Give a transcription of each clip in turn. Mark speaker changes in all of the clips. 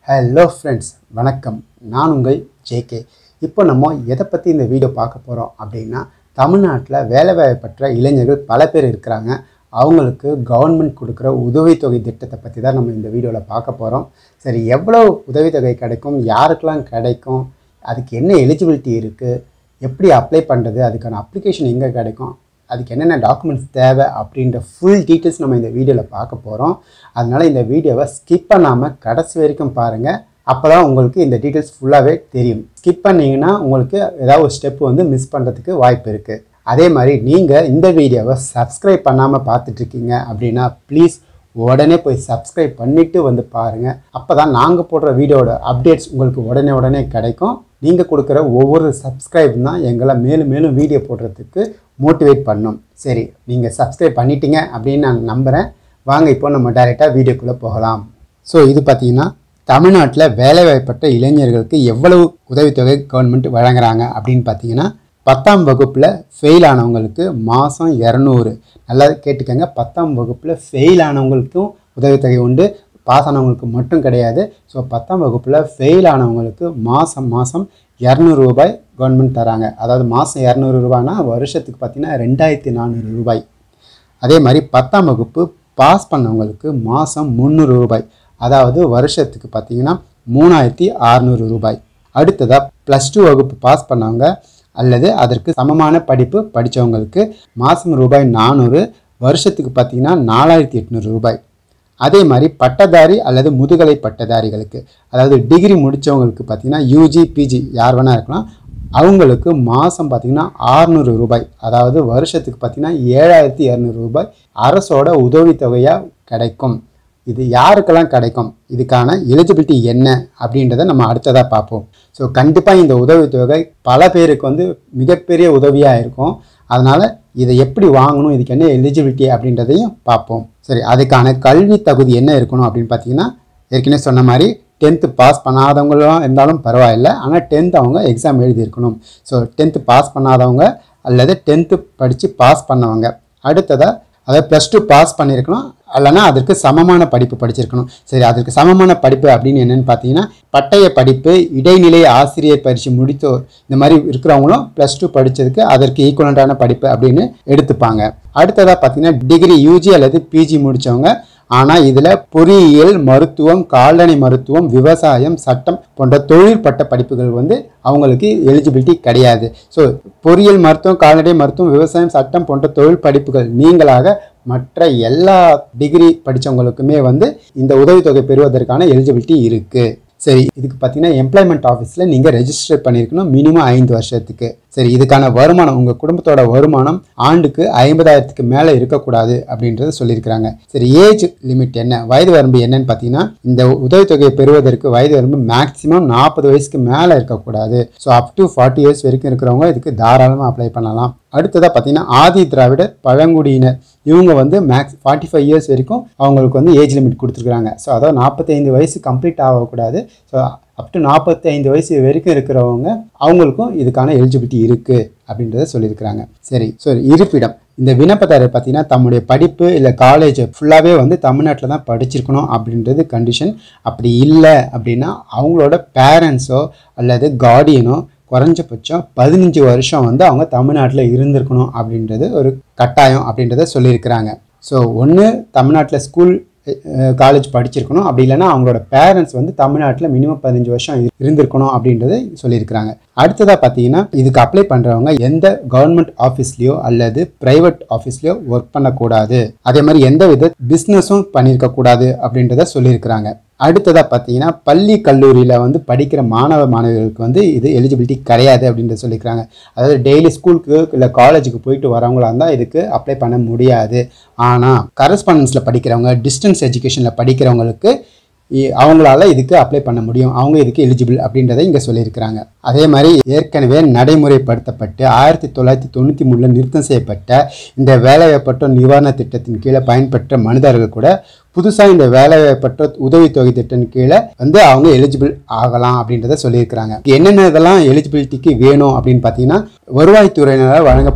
Speaker 1: hello friends வணக்கம் நான் உங்கள் ஜேகே இப்போ நம்ம எதை பற்றி இந்த வீடியோ பார்க்க போகிறோம் அப்படின்னா தமிழ்நாட்டில் வேலைவாய்ப்பற்ற இளைஞர்கள் பல பேர் இருக்கிறாங்க அவங்களுக்கு கவர்மெண்ட் கொடுக்குற உதவித்தொகை திட்டத்தை பற்றி தான் நம்ம இந்த வீடியோவில் பார்க்க போகிறோம் சரி எவ்வளோ உதவித்தொகை கிடைக்கும் யாருக்கெல்லாம் கிடைக்கும் அதுக்கு என்ன எலிஜிபிலிட்டி இருக்குது எப்படி அப்ளை பண்ணுறது அதுக்கான அப்ளிகேஷன் எங்கே கிடைக்கும் அதுக்கு என்னென்ன டாக்குமெண்ட்ஸ் தேவை அப்படின்ற ஃபுல் டீட்டெயில்ஸ் நம்ம இந்த வீடியோவில் பார்க்க போகிறோம் அதனால் இந்த வீடியோவை ஸ்கிப் பண்ணாமல் கடைசி வரைக்கும் பாருங்கள் அப்போ தான் உங்களுக்கு இந்த டீட்டெயில்ஸ் ஃபுல்லாகவே தெரியும் ஸ்கிப் பண்ணிங்கன்னா உங்களுக்கு ஏதாவது ஒரு ஸ்டெப் வந்து மிஸ் பண்ணுறதுக்கு வாய்ப்பு இருக்குது அதே மாதிரி நீங்கள் இந்த வீடியோவை சப்ஸ்கிரைப் பண்ணாமல் பார்த்துட்ருக்கீங்க அப்படின்னா ப்ளீஸ் உடனே போய் சப்ஸ்கிரைப் பண்ணிவிட்டு வந்து பாருங்கள் அப்போ தான் நாங்கள் போடுற வீடியோட அப்டேட்ஸ் உங்களுக்கு உடனே உடனே கிடைக்கும் நீங்கள் கொடுக்குற ஒவ்வொரு சப்ஸ்கிரைப் தான் எங்களை மேலும் மேலும் வீடியோ போடுறதுக்கு மோட்டிவேட் பண்ணும் சரி நீங்கள் சப்ஸ்கிரைப் பண்ணிட்டீங்க அப்படின்னு நான் நம்புகிறேன் வாங்க இப்போ நம்ம டைரெக்டாக வீடியோக்குள்ளே போகலாம் ஸோ இது பார்த்தீங்கன்னா தமிழ்நாட்டில் வேலைவாய்ப்பற்ற இளைஞர்களுக்கு எவ்வளவு உதவித்தொகை கவர்மெண்ட் வழங்குறாங்க அப்படின்னு பார்த்தீங்கன்னா பத்தாம் வகுப்பில் ஃபெயில் ஆனவங்களுக்கு மாதம் இரநூறு நல்லா கேட்டுக்கோங்க பத்தாம் வகுப்பில் ஃபெயில் ஆனவங்களுக்கும் உதவித்தொகை உண்டு பாஸ் ஆனவங்களுக்கு மட்டும் கிடையாது ஸோ பத்தாம் வகுப்பில் ஃபெயில் ஆனவங்களுக்கு மாதம் மாதம் இரநூறு ரூபாய் கவர்மெண்ட் தராங்க அதாவது மாதம் இரநூறு ரூபாய்னா வருஷத்துக்கு பார்த்தீங்கன்னா ரெண்டாயிரத்தி நானூறு ரூபாய் அதே மாதிரி பத்தாம் வகுப்பு பாஸ் பண்ணவங்களுக்கு மாதம் முந்நூறு ரூபாய் அதாவது வருஷத்துக்கு பார்த்தீங்கன்னா மூணாயிரத்தி அறநூறு ரூபாய் அடுத்ததாக ப்ளஸ் டூ வகுப்பு பாஸ் பண்ணவங்க அல்லது அதற்கு சமமான படிப்பு படித்தவங்களுக்கு மாதம் ரூபாய் நானூறு வருஷத்துக்கு பார்த்தீங்கன்னா நாலாயிரத்தி எட்நூறு ரூபாய் அதே மாதிரி பட்டதாரி அல்லது முதுகலை பட்டதாரிகளுக்கு அதாவது டிகிரி முடித்தவங்களுக்கு பார்த்தீங்கன்னா யூஜி பிஜி யார் வேணால் இருக்கலாம் அவங்களுக்கு மாதம் பார்த்தீங்கன்னா ஆறுநூறு ரூபாய் அதாவது வருஷத்துக்கு பார்த்தீங்கன்னா ஏழாயிரத்தி இரநூறு ரூபாய் அரசோட உதவித்தொகையாக கிடைக்கும் இது யாருக்கெல்லாம் கிடைக்கும் இதுக்கான எலிஜிபிலிட்டி என்ன அப்படின்றத நம்ம அடுத்ததாக பார்ப்போம் ஸோ கண்டிப்பாக இந்த உதவித்தொகை பல பேருக்கு வந்து மிகப்பெரிய உதவியாக இருக்கும் அதனால் இதை எப்படி வாங்கணும் இதுக்கு என்ன எலிஜிபிலிட்டி அப்படின்றதையும் பார்ப்போம் சரி அதுக்கான கல்வி தகுதி என்ன இருக்கணும் அப்படின்னு பார்த்தீங்கன்னா ஏற்கனவே சொன்ன மாதிரி டென்த்து பாஸ் பண்ணாதவங்களும் இருந்தாலும் பரவாயில்ல ஆனால் டென்த் அவங்க எக்ஸாம் எழுதியிருக்கணும் ஸோ டென்த்து பாஸ் பண்ணாதவங்க அல்லது டென்த்து படித்து பாஸ் பண்ணவங்க அடுத்ததாக அதாவது ப்ளஸ் டூ பாஸ் பண்ணியிருக்கணும் இல்லைனா அதற்கு சமமான படிப்பு படிச்சிருக்கணும் சரி அதற்கு சமமான படிப்பு அப்படின்னு என்னென்னு பார்த்தீங்கன்னா பட்டய படிப்பு இடைநிலை ஆசிரியர் பயிற்சி முடித்தோர் இந்த மாதிரி இருக்கிறவங்களும் ப்ளஸ் டூ படித்ததுக்கு அதற்கு ஈக்குவலண்டான படிப்பு அப்படின்னு எடுத்துப்பாங்க அடுத்ததாக பார்த்தீங்கன்னா டிகிரி யூஜி அல்லது பிஜி முடித்தவங்க ஆனால் இதில் பொறியியல் மருத்துவம் கால்நடை மருத்துவம் விவசாயம் சட்டம் போன்ற தொழிற்பட்ட படிப்புகள் வந்து அவங்களுக்கு எலிஜிபிலிட்டி கிடையாது ஸோ பொறியியல் மருத்துவம் கால்நடை மருத்துவம் விவசாயம் சட்டம் போன்ற தொழில் படிப்புகள் நீங்களாக மற்ற எல்லா டிகிரி படித்தவங்களுக்குமே வந்து இந்த உதவித்தொகை பெறுவதற்கான எலிஜிபிலிட்டி இருக்குது சரி இதுக்கு பார்த்தீங்கன்னா எம்ப்ளாய்மெண்ட் ஆஃபீஸில் நீங்கள் ரெஜிஸ்டர் பண்ணியிருக்கணும் மினிமம் ஐந்து வருஷத்துக்கு சரி இதுக்கான வருமானம் உங்கள் குடும்பத்தோட வருமானம் ஆண்டுக்கு ஐம்பதாயிரத்துக்கு மேலே இருக்கக்கூடாது அப்படின்றத சொல்லியிருக்கிறாங்க சரி ஏஜ் லிமிட் என்ன வயது வரம்பு என்னன்னு பார்த்தீங்கன்னா இந்த உதவித்தொகையை பெறுவதற்கு வயது வரம்பு மேக்ஸிமம் நாற்பது வயசுக்கு மேலே இருக்கக்கூடாது so up to forty years வரைக்கும் இருக்கிறவங்க இதுக்கு தாராளமாக அப்ளை பண்ணலாம் அடுத்ததாக பார்த்தீங்கன்னா ஆதி திராவிடர் பழங்குடியினர் இவங்க வந்து மேக்ஸ் ஃபார்ட்டி ஃபைவ் இயர்ஸ் வரைக்கும் அவங்களுக்கு வந்து ஏஜ் லிமிட் கொடுத்துருக்குறாங்க ஸோ அதாவது நாற்பத்தைந்து வயசு கம்ப்ளீட் ஆகக்கூடாது ஸோ அப் டு நாற்பத்தி ஐந்து வயசு வரைக்கும் இருக்கிறவங்க அவங்களுக்கும் இதுக்கான எலிஜிபிலிட்டி இருக்குது அப்படின்றத சொல்லியிருக்கிறாங்க சரி ஸோ இருப்பிடம் இந்த விண்ணப்பதாரர் பார்த்தீங்கன்னா தம்முடைய படிப்பு இல்லை காலேஜ் ஃபுல்லாகவே வந்து தமிழ்நாட்டில் தான் படிச்சிருக்கணும் அப்படின்றது கண்டிஷன் அப்படி இல்லை அப்படின்னா அவங்களோட பேரண்ட்ஸோ அல்லது கார்டியனோ குறைஞ்சபட்சம் பதினஞ்சு வருஷம் வந்து அவங்க தமிழ்நாட்டில் இருந்திருக்கணும் அப்படின்றது ஒரு கட்டாயம் அப்படின்றத சொல்லியிருக்கிறாங்க ஸோ ஒன்று தமிழ்நாட்டில் ஸ்கூல் காலேஜ் படிச்சிருக்கணும் அப்படி இல்லைன்னா அவங்களோட பேரண்ட்ஸ் வந்து தமிழ்நாட்டில் மினிமம் பதினஞ்சு வருஷம் இருந்திருக்கணும் அப்படின்றத சொல்லியிருக்கிறாங்க அடுத்ததாக பார்த்தீங்கன்னா இதுக்கு அப்ளை பண்ணுறவங்க எந்த கவர்மெண்ட் ஆஃபீஸ்லேயோ அல்லது ப்ரைவேட் ஆஃபீஸ்லேயோ ஒர்க் பண்ணக்கூடாது அதே மாதிரி எந்த வித பிஸ்னஸும் பண்ணியிருக்கக்கூடாது அப்படின்றத சொல்லியிருக்கிறாங்க அடுத்ததாக பார்த்தீங்கன்னா பள்ளி கல்லூரியில் வந்து படிக்கிற மாணவ மாணவிகளுக்கு வந்து இது எலிஜிபிலிட்டி கிடையாது அப்படின்றத சொல்லியிருக்கிறாங்க அதாவது டெய்லி ஸ்கூலுக்கு இல்லை காலேஜுக்கு போயிட்டு வரவங்களா இருந்தால் இதுக்கு அப்ளை பண்ண முடியாது ஆனால் கரஸ்பாண்டன்ஸில் படிக்கிறவங்க டிஸ்டன்ஸ் எஜுகேஷனில் படிக்கிறவங்களுக்கு அவங்களால இதுக்கு அப்ளை பண்ண முடியும் அவங்க இதுக்கு எலிஜிபிள் அப்படின்றத இங்கே சொல்லியிருக்கிறாங்க அதே மாதிரி ஏற்கனவே நடைமுறைப்படுத்தப்பட்டு ஆயிரத்தி தொள்ளாயிரத்தி தொண்ணூற்றி மூணில் நிறுத்தம் செய்யப்பட்ட இந்த வேலைவாய்ப்பற்ற நிவாரண திட்டத்தின் கீழே பயன்பெற்ற மனிதர்கள் கூட புதுசாக இந்த வேலைவாய்ப்பற்ற உதவித்தொகை திட்டம் கீழே வந்து அவங்க எலிஜிபிள் ஆகலாம் அப்படின்றத சொல்லியிருக்கிறாங்க என்னென்ன இதெல்லாம் எலிஜிபிலிட்டிக்கு வேணும் அப்படின்னு பார்த்தீங்கன்னா வருவாய்த்துறையினரால் வழங்கப்படும்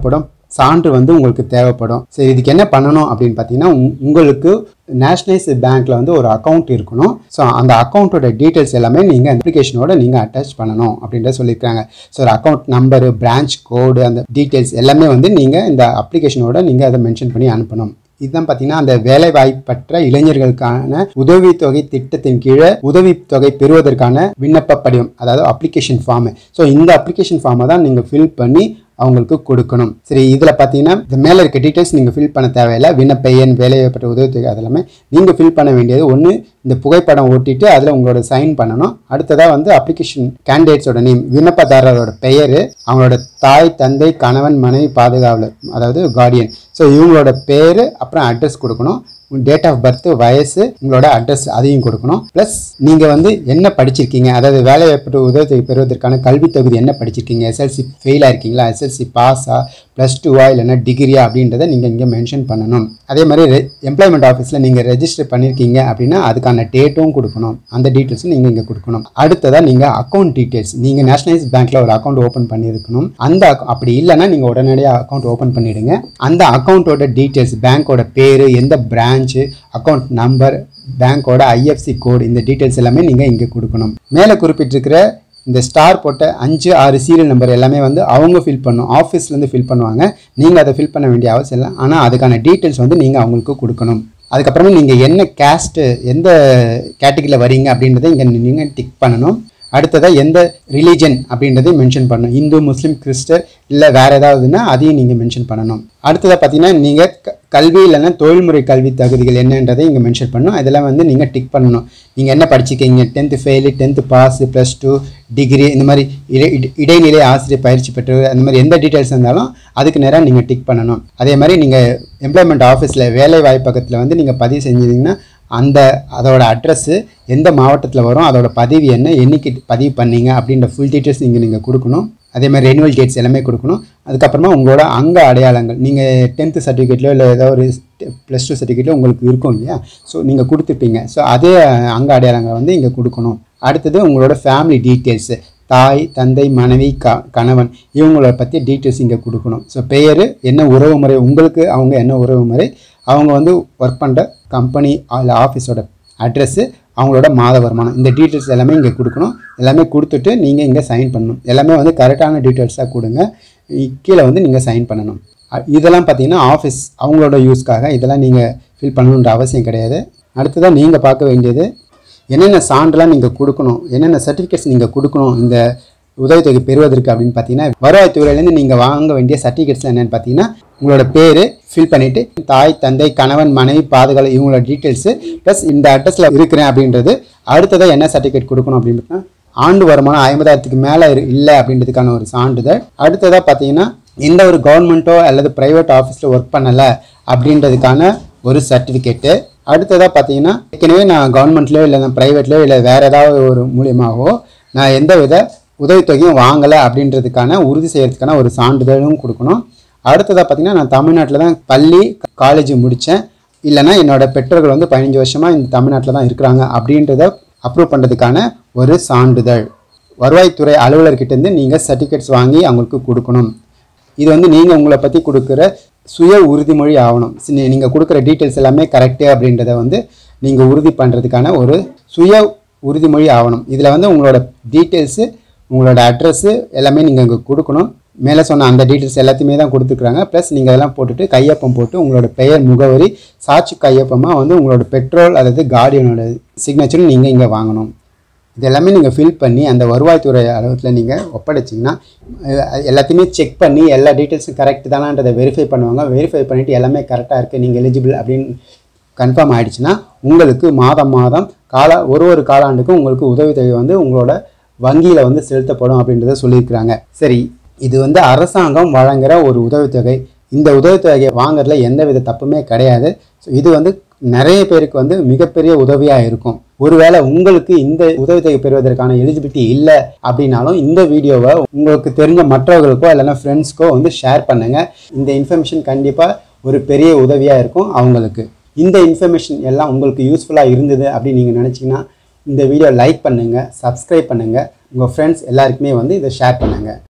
Speaker 1: சான்று வந்து உங்களுக்கு தேவைப்படும் சரி இதுக்கு என்ன பண்ணணும் அப்படின்னு பார்த்தீங்கன்னா உங்- உங்களுக்கு நேஷனலைஸ் பேங்க்ல வந்து ஒரு அக்கௌண்ட் இருக்கணும் ஸோ அந்த அக்கௌண்ட்டோட டீட்டெயில்ஸ் எல்லாமே நீங்கள் அப்ளிகேஷனோட நீங்கள் அட்டாச் பண்ணணும் அப்படின்றத சொல்லியிருக்காங்க ஸோ ஒரு அக்கௌண்ட் நம்பரு பிரான்ச் கோடு அந்த டீட்டெயில்ஸ் எல்லாமே வந்து நீங்கள் இந்த அப்ளிகேஷனோட நீங்கள் அதை மென்ஷன் பண்ணி அனுப்பணும் இதுதான் பார்த்தீங்கன்னா அந்த வேலை வாய்ப்பற்ற இளைஞர்களுக்கான உதவித்தொகை திட்டத்தின் கீழே உதவித்தொகை பெறுவதற்கான விண்ணப்ப படிவம் அதாவது அப்ளிகேஷன் ஃபார்ம் ஸோ இந்த அப்ளிகேஷன் ஃபார்மை தான் நீங்கள் ஃபில் பண்ணி அவங்களுக்கு கொடுக்கணும் சரி இதில் பார்த்தீங்கன்னா இந்த மேலே இருக்க டீட்டெயில்ஸ் நீங்கள் ஃபில் பண்ண தேவையில்லை விண்ணப்ப எண் வேலைவாய்ப்பற்ற உதவித்தொகை அது எல்லாமே நீங்கள் ஃபில் பண்ண வேண்டியது ஒன்று இந்த புகைப்படம் ஓட்டிட்டு அதில் உங்களோட சைன் பண்ணணும் அடுத்ததாக வந்து அப்ளிகேஷன் கேண்டிடேட்ஸோட நேம் விண்ணப்பதாரரோட பெயர் அவங்களோட தாய் தந்தை கணவன் மனைவி பாதுகாவலர் அதாவது கார்டியன் ஸோ இவங்களோட பேர் அப்புறம் அட்ரஸ் கொடுக்கணும் டேட் ஆஃப் பர்த் வயசு உங்களோட அட்ரஸ் அதையும் கொடுக்கணும் ப்ளஸ் நீங்கள் வந்து என்ன படிச்சிருக்கீங்க அதாவது வேலைவாய்ப்பு உதவி பெறுவதற்கான கல்வி தகுதி என்ன படிச்சிருக்கீங்க எஸ்எல்சி ஃபெயிலாக இருக்கீங்களா எஸ்எல்சி பாஸா ப்ளஸ் டூவா இல்லைன்னா டிகிரியா அப்படின்றத நீங்கள் இங்கே மென்ஷன் பண்ணணும் அதே மாதிரி எம்ப்ளாய்மெண்ட் ஆஃபீஸில் நீங்கள் ரெஜிஸ்டர் பண்ணியிருக்கீங்க அப்படின்னா அதுக்கான டேட்டும் கொடுக்கணும் அந்த டீட்டெயில்ஸும் நீங்கள் இங்கே கொடுக்கணும் அடுத்ததாக நீங்கள் அக்கௌண்ட் டீட்டெயில்ஸ் நீங்கள் நேஷனலைஸ் பேங்க்கில் ஒரு அக்கௌண்ட் ஓப்பன் பண்ணியிருக்கணும் அந்த ac- அப்படி இல்லைன்னா நீங்கள் உடனடியாக அக்கௌண்ட் ஓப்பன் பண்ணிடுங்க அந்த அக்கௌண்ட்டோட டீட்டெயில்ஸ் பேங்க்கோட பேர் எந்த பிரான்ச்சு அக்கௌண்ட் நம்பர் பேங்க்கோட ஐஎஃப்சி கோடு இந்த டீட்டெயில்ஸ் எல்லாமே நீங்கள் இங்கே கொடுக்கணும் மேலே குறிப்பிட்டிருக்கிற இந்த ஸ்டார் போட்ட அஞ்சு ஆறு சீரியல் நம்பர் எல்லாமே வந்து அவங்க ஃபில் பண்ணும் ஆஃபீஸ்லேருந்து ஃபில் பண்ணுவாங்க நீங்கள் அதை ஃபில் பண்ண வேண்டிய அவசியம் இல்லை ஆனால் அதுக்கான டீட்டெயில்ஸ் வந்து நீங்கள் அவங்களுக்கு கொடுக்கணும் அதுக்கப்புறமா நீங்கள் என்ன கேஸ்ட்டு எந்த கேட்டகரியில் வரீங்க அப்படின்றத இங்கே நீங்கள் டிக் பண்ணணும் அடுத்ததாக எந்த ரிலீஜன் அப்படின்றதையும் மென்ஷன் பண்ணணும் இந்து முஸ்லீம் கிறிஸ்டர் இல்லை வேறு ஏதாவதுன்னா அதையும் நீங்கள் மென்ஷன் பண்ணணும் அடுத்ததாக பார்த்தீங்கன்னா நீங்கள் க- கல்வி இல்லைன்னா தொழில்முறை கல்வி தகுதிகள் என்னன்றதை இங்கே மென்ஷன் பண்ணணும் இதெல்லாம் வந்து நீங்கள் டிக் பண்ணணும் நீங்கள் என்ன படிச்சிருக்கீங்க tenth fail tenth pass plus two degree இந்த மாதிரி இடை இடை- இடைநிலை ஆசிரியர் பயிற்சி பெற்றவர் அந்த மாதிரி எந்த டீட்டெயில்ஸ் இருந்தாலும் அதுக்கு நேராக நீங்கள் டிக் பண்ணணும் அதே மாதிரி நீங்கள் எம்ப்ளாய்மெண்ட் ஆஃபீஸில் வேலை வாய்ப்பகத்தில் வந்து நீங்கள் பதிவு செஞ்சீங்கன்னா அந்த அதோட அட்ரஸ்ஸு எந்த மாவட்டத்தில் வரும் அதோட பதிவு என்ன என்னைக்கு பதிவு பண்ணீங்க அப்படின்ற ஃபுல் டீட்டெயில்ஸ் நீங்கள் நீங்கள் கொடுக்கணும் அதே மாதிரி ரெனுவல் டேட்ஸ் எல்லாமே கொடுக்கணும் அதுக்கப்புறமா உங்களோட அங்க அடையாளங்கள் நீங்கள் டென்த்து சர்டிஃபிகேட்லையோ இல்லை ஏதோ ஒரு ப்ளஸ் டூ சர்டிஃபிகேட்லையோ உங்களுக்கு இருக்கும் இல்லையா ஸோ நீங்கள் கொடுத்துட்டீங்க ஸோ அதே அங்க அடையாளங்களை வந்து இங்கே கொடுக்கணும் அடுத்தது உங்களோட ஃபேமிலி டீட்டெயில்ஸு தாய் தந்தை மனைவி க கணவன் இவங்கள பற்றி டீட்டெயில்ஸ் இங்கே கொடுக்கணும் ஸோ பெயர் என்ன உறவு முறை உங்களுக்கு அவங்க என்ன உறவு முறை அவங்க வந்து ஒர்க் பண்ணுற கம்பெனி இல்லை ஆஃபீஸோட அட்ரஸ்ஸு அவங்களோட மாத வருமானம் இந்த டீட்டெயில்ஸ் எல்லாமே இங்கே கொடுக்கணும் எல்லாமே கொடுத்துட்டு நீங்கள் இங்கே சைன் பண்ணணும் எல்லாமே வந்து கரெக்டான டீட்டெயில்ஸாக கொடுங்க இ- கீழே வந்து நீங்கள் சைன் பண்ணணும் அ- இதெல்லாம் பார்த்தீங்கன்னா ஆஃபீஸ் அவங்களோட யூஸ்க்காக இதெல்லாம் நீங்கள் ஃபில் பண்ணணுன்ற அவசியம் கிடையாது அடுத்ததாக நீங்கள் பார்க்க வேண்டியது என்னென்ன சான்றெலாம் நீங்கள் கொடுக்கணும் என்னென்ன சர்டிஃபிகேட்ஸ் நீங்கள் கொடுக்கணும் இந்த உதவித்தொகை பெறுவதற்கு அப்படின்னு பார்த்தீங்கன்னா வருவாய்த்துறையிலேருந்து நீங்கள் வாங்க வேண்டிய சர்டிஃபிகேட்ஸ் என்னென்னு பார்த்தீங்கன்னா உங்களோட பேர் ஃபில் பண்ணிவிட்டு தாய் தந்தை கணவன் மனைவி பாதுகாப்பு இவங்களோட டீட்டெயில்ஸு ப்ளஸ் இந்த அட்ரஸில் இருக்கிறேன் அப்படின்றது அடுத்ததாக என்ன சர்டிஃபிகேட் கொடுக்கணும் அப்படின்னு பார்த்தா ஆண்டு வருமானம் ஐம்பதாயிரத்துக்கு மேலே இல்லை அப்படின்றதுக்கான ஒரு சான்றிதழ் அடுத்ததாக பார்த்தீங்கன்னா எந்த ஒரு கவர்மெண்ட்டோ அல்லது ப்ரைவேட் ஆஃபீஸில் ஒர்க் பண்ணலை அப்படின்றதுக்கான ஒரு சர்டிஃபிகேட்டு அடுத்ததாக பார்த்தீங்கன்னா ஏற்கனவே நான் கவர்மெண்ட்லேயோ இல்லை நான் ப்ரைவேட்லேயோ இல்லை வேறு ஏதாவது ஒரு மூலியமாகவோ நான் எந்த வித உதவித்தொகையும் வாங்கலை அப்படின்றதுக்கான உறுதி செய்யறதுக்கான ஒரு சான்றிதழும் கொடுக்கணும் அடுத்ததாக பார்த்தீங்கன்னா நான் தமிழ்நாட்டில் தான் பள்ளி காலேஜ் முடித்தேன் இல்லைன்னா என்னோட பெற்றோர்கள் வந்து பதினஞ்சு வருஷமாக இந்த தமிழ்நாட்டில் தான் இருக்கிறாங்க அப்படின்றத அப்ரூவ் பண்ணுறதுக்கான ஒரு சான்றிதழ் வருவாய்த்துறை அலுவலர்கிட்டேருந்து நீங்கள் சர்டிஃபிகேட்ஸ் வாங்கி அவங்களுக்கு கொடுக்கணும் இது வந்து நீங்கள் உங்களை பற்றி கொடுக்குற சுய உறுதிமொழி ஆவணம் நீங்கள் கொடுக்குற டீட்டெயில்ஸ் எல்லாமே கரெக்டு அப்படின்றத வந்து நீங்கள் உறுதி பண்ணுறதுக்கான ஒரு சுய உறுதிமொழி ஆவணம் இதில் வந்து உங்களோட டீட்டெயில்ஸு உங்களோட அட்ரஸ்ஸு எல்லாமே நீங்கள் இங்கே கொடுக்கணும் மேலே சொன்ன அந்த டீட்டெயில்ஸ் எல்லாத்தையுமே தான் கொடுத்துருக்குறாங்க ப்ளஸ் நீங்கள் அதெல்லாம் போட்டுட்டு கையொப்பம் போட்டு உங்களோட பெயர் முகவரி சாட்சி கையொப்பமாக வந்து உங்களோட பெட்ரோல் அல்லது கார்டியனோட சிக்னேச்சரும் நீங்கள் இங்கே வாங்கணும் இது எல்லாமே நீங்கள் ஃபில் பண்ணி அந்த வருவாய்த்துறை அலுவலகத்தில் நீங்கள் ஒப்படைச்சிங்கன்னா அஹ், எல்லாத்தையுமே செக் பண்ணி எல்லா டீட்டெயில்ஸும் கரெக்ட் தானான்றதை வெரிஃபை பண்ணுவாங்க வெரிஃபை பண்ணிவிட்டு எல்லாமே கரெக்டாக இருக்குது நீங்கள் எலிஜிபிள் அப்படின்னு கன்ஃபார்ம் ஆயிடுச்சுன்னா உங்களுக்கு மாதம் மாதம் கால ஒரு ஒரு காலாண்டுக்கும் உங்களுக்கு உதவித்தொகை வந்து உங்களோட வங்கியில் வந்து செலுத்தப்படும் அப்படின்றத சொல்லியிருக்கிறாங்க சரி இது வந்து அரசாங்கம் வழங்குகிற ஒரு உதவித்தொகை இந்த உதவித்தொகையை வாங்குறதுல எந்த வித தப்புமே கிடையாது ஸோ இது வந்து நிறைய பேருக்கு வந்து மிகப்பெரிய உதவியாக இருக்கும் ஒருவேளை உங்களுக்கு இந்த உதவித்தொகை பெறுவதற்கான எலிஜிபிலிட்டி இல்லை அப்படின்னாலும் இந்த வீடியோவை உங்களுக்கு தெரிஞ்ச மற்றவர்களுக்கோ இல்லைன்னா ஃப்ரெண்ட்ஸ்க்கோ வந்து ஷேர் பண்ணுங்கள் இந்த இன்ஃபர்மேஷன் கண்டிப்பாக ஒரு பெரிய உதவியாக இருக்கும் அவங்களுக்கு இந்த இன்ஃபர்மேஷன் எல்லாம் உங்களுக்கு யூஸ்ஃபுல்லாக இருந்தது அப்படின்னு நீங்கள் நினச்சிங்கன்னா இந்த வீடியோ லைக் பண்ணுங்கள் சப்ஸ்கிரைப் பண்ணுங்கள் உங்கள் ஃப்ரெண்ட்ஸ் எல்லாருக்குமே வந்து இதை ஷேர் பண்ணுங்கள்